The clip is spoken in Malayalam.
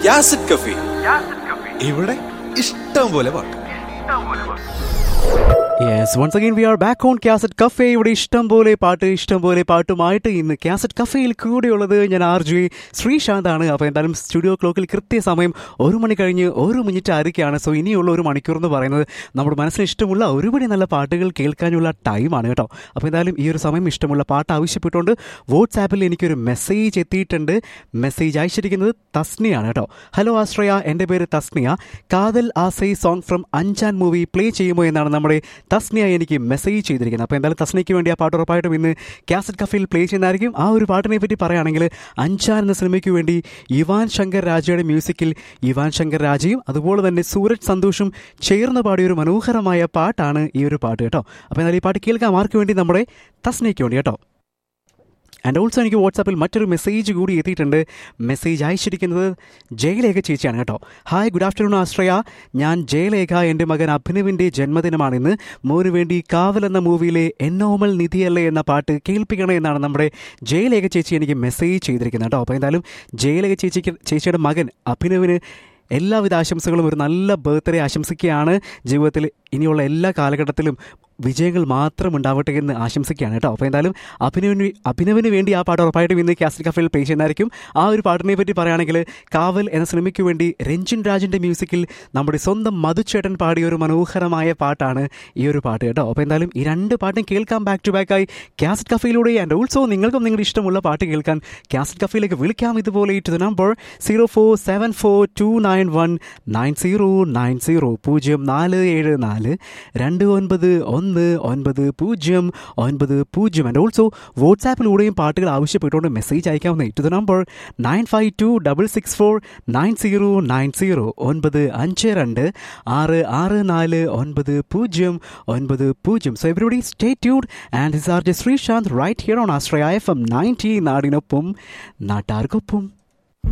യാസിഡ് കഫി ഇവിടെ ഇഷ്ടം പോലെ പാട്ട് yes once again we are back on cassette cafe ഇവിടെ ഇഷ്ടം പോലെ പാട്ട് ഇഷ്ടം പോലെ പാട്ടുമായിട്ട് ഇന്ന് കാസറ്റ് കഫേയിൽ കൂടെയുള്ളത് ഞാൻ ആർ ജി ശ്രീശാന്താണ് അപ്പോൾ എന്തായാലും സ്റ്റുഡിയോ ക്ലോക്കിൽ കൃത്യസമയം ഒരു മണി കഴിഞ്ഞ് ഒരു മിനിറ്റ് ആയിരിക്കുകയാണ് സോ ഇനിയുള്ള ഒരു മണിക്കൂർ എന്ന് പറയുന്നത് നമ്മുടെ മനസ്സിന് ഇഷ്ടമുള്ള ഒരുപടി നല്ല പാട്ടുകൾ കേൾക്കാനുള്ള ടൈമാണ് കേട്ടോ അപ്പോൾ എന്തായാലും ഈ ഒരു സമയം ഇഷ്ടമുള്ള പാട്ട് ആവശ്യപ്പെട്ടുകൊണ്ട് വാട്സാപ്പിൽ എനിക്കൊരു മെസ്സേജ് എത്തിയിട്ടുണ്ട് മെസ്സേജ് അയച്ചിരിക്കുന്നത് തസ്നിയാണ് കേട്ടോ ഹലോ ആശ്രയ എൻ്റെ പേര് Thasniya Kadhal Aasai song from Anjaan movie play ചെയ്യുമോ എന്നാണ് നമ്മുടെ തസ്നിയ എനിക്ക് മെസ്സേജ് ചെയ്തിരിക്കുന്നത് അപ്പോൾ എന്തായാലും തസ്നിക്ക് വേണ്ടി ആ പാട്ട് ഉറപ്പായിട്ടും ഇന്ന് കാസറ്റ് കഫയിൽ പ്ലേ ചെയ്യുന്നതായിരിക്കും ആ ഒരു പാട്ടിനെ പറ്റി പറയുകയാണെങ്കിൽ അഞ്ചാൻ എന്ന സിനിമയ്ക്ക് വേണ്ടി ഇവാൻ ശങ്കർ രാജയുടെ മ്യൂസിക്കിൽ ഇവാൻ ശങ്കർ രാജയും അതുപോലെ തന്നെ സൂരജ് സന്തോഷും ചേർന്ന് പാടിയ ഒരു മനോഹരമായ പാട്ടാണ് ഈ ഒരു പാട്ട് കേട്ടോ അപ്പോൾ എന്നാൽ ഈ പാട്ട് കേൾക്കാം ആർക്ക് വേണ്ടി നമ്മുടെ തസ്നിക്ക് വേണ്ടി കേട്ടോ ആൻഡ് ഓൾസോ എനിക്ക് വാട്സാപ്പിൽ മറ്റൊരു മെസ്സേജ് കൂടി എത്തിയിട്ടുണ്ട് മെസ്സേജ് അയച്ചിരിക്കുന്നത് ജയലേഖ ചേച്ചിയാണ് കേട്ടോ ഹായ് ഗുഡ് ആഫ്റ്റർനൂൺ ആശ്രയ ഞാൻ ജയലേഖ എൻ്റെ മകൻ അഭിനവിൻ്റെ ജന്മദിനമാണിന്ന് മോന് വേണ്ടി കാവൽ എന്ന മൂവിയിലെ എന്നോമൽ നിധിയല്ലേ എന്ന പാട്ട് കേൾപ്പിക്കണേ എന്നാണ് നമ്മുടെ ജയലേഖ ചേച്ചി എനിക്ക് മെസ്സേജ് ചെയ്തിരിക്കുന്നത് കേട്ടോ അപ്പോൾ എന്തായാലും ജയലേഖ ചേച്ചിക്ക് ചേച്ചിയുടെ മകൻ അഭിനവിന് എല്ലാവിധ ആശംസകളും ഒരു നല്ല ബർത്ത്ഡേ ആശംസിക്കുകയാണ് ജീവിതത്തിൽ ഇനിയുള്ള എല്ലാ കാലഘട്ടത്തിലും വിജയങ്ങൾ മാത്രം ഉണ്ടാവട്ടെ എന്ന് ആശംസിക്കുകയാണ് കേട്ടോ അപ്പോൾ എന്തായാലും അഭിനവിന് അഭിനവിന് വേണ്ടി ആ പാട്ട് ഉറപ്പായിട്ടും ഇന്ന് കാസറ്റ് കഫയിൽ പ്ലേ ചെയ്യുന്നതായിരിക്കും ആ ഒരു പാട്ടിനെ പറ്റി പറയുകയാണെങ്കിൽ കാവൽ എന്ന സിനിമയ്ക്ക് വേണ്ടി രഞ്ജിൻ രാജിൻ്റെ മ്യൂസിക്കിൽ നമ്മുടെ സ്വന്തം മധുചേട്ടൻ പാടിയ ഒരു മനോഹരമായ പാട്ടാണ് ഈ ഒരു പാട്ട് കേട്ടോ അപ്പോൾ എന്തായാലും ഈ രണ്ട് പാട്ടും കേൾക്കാം ബാക്ക് ടു ബാക്ക് ആയി കാസറ്റ് കഫയിലൂടെ ആൻഡ് ഓൾസോ നിങ്ങൾക്കും നിങ്ങളുടെ ഇഷ്ടമുള്ള പാട്ട് കേൾക്കാൻ കാസറ്റ് കഫയിലേക്ക് വിളിക്കാം ഇതുപോലെ to the number zero four seven four two nine one nine zero nine zero പൂജ്യം നാല് ഏഴ് നാല് രണ്ട് ഒൻപത് ഒന്ന് ഒൻപത് പൂജ്യം ഒൻപത് പൂജ്യം ആൻഡ് ഓൾസോ വാട്സാപ്പിലൂടെയും പാട്ടുകൾ ആവശ്യപ്പെട്ടുകൊണ്ട് മെസ്സേജ് അയക്കാവുന്ന to the number nine five two double six four nine zero nine zero ഒൻപത് അഞ്ച് രണ്ട് ആറ് ആറ് നാല് ഒൻപത് പൂജ്യം ഒൻപത് പൂജ്യം സോ എവരിബഡി സ്റ്റേ ട്യൂഡ് and his R J Sreesanth right here on Ashraya F M ninety നാടിനൊപ്പം നാട്ടാർക്കൊപ്പം